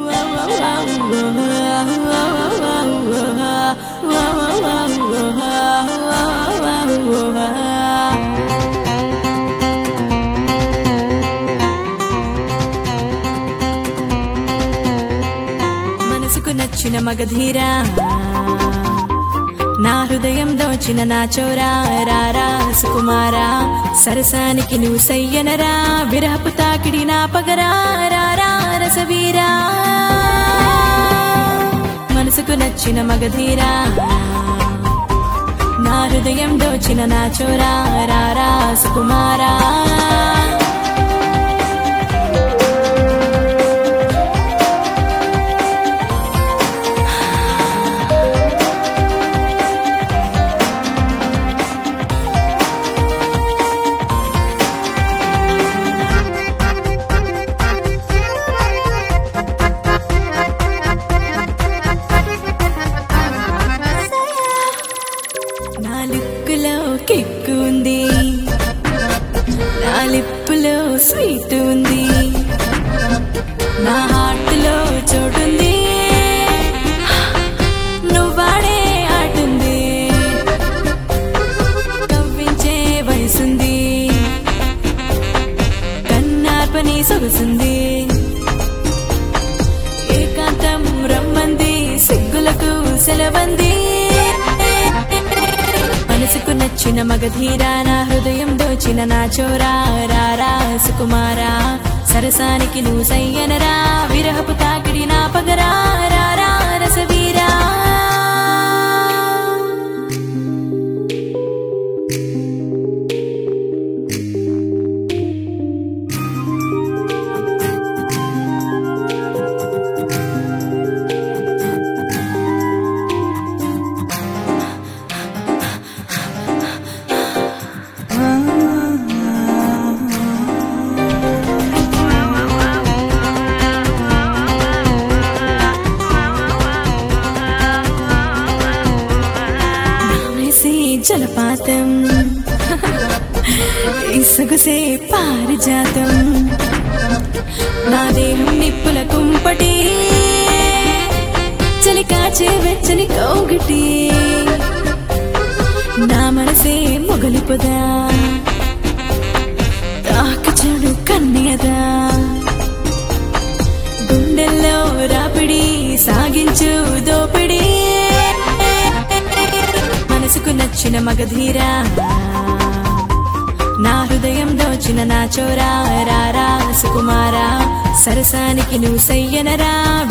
మనసుకు నచ్చిన మగధీరా నా హృదయం దోచిన నా చోరా రారా సుకుమారా సరసానికి నువ్వు సయ్యనరా విరహపు తాకిడి నా పగరా రారా రసవీరా మనసుకు నచ్చిన మగధీరా నా హృదయం దోచిన నా చోరా రారా సుకుమారా నా లిప్పులో కిక్కు ఉంది నా లిప్పులో స్వీట్ ఉంది నా హార్ట్లో చోటుంది నువ్వాడే ఆటుంది కవ్వించే వయసుంది కన్నార్పని సొగసుంది ఏకాంతం రమ్మంది సిగ్గులకు సెలవంది మనసుకు నచ్చిన మగధీరా నా హృదయం దోచిన నా చోరా రారా సుకుమారా సరసానికి నువ్వు సయ్యనరా విరహపు తాకిడి నా పగరా రారా రసవీరా వేసే జలపాతం ఇసుగుసే పారిజాతం నా దేహం నిప్పుల కుంపటి చలి కాచే వెచ్చని కౌగటి నా మనసే మొగలిపదా తాకు చెడు కన్యదా గుండెల్లో రాపిడి సాగించు దోపిడి మనసుకు నచ్చిన మగధీరా నా హృదయం దోచిన నా చోరా రారా సుకుమారా సరసానికి నువ్వు సయ్యనరా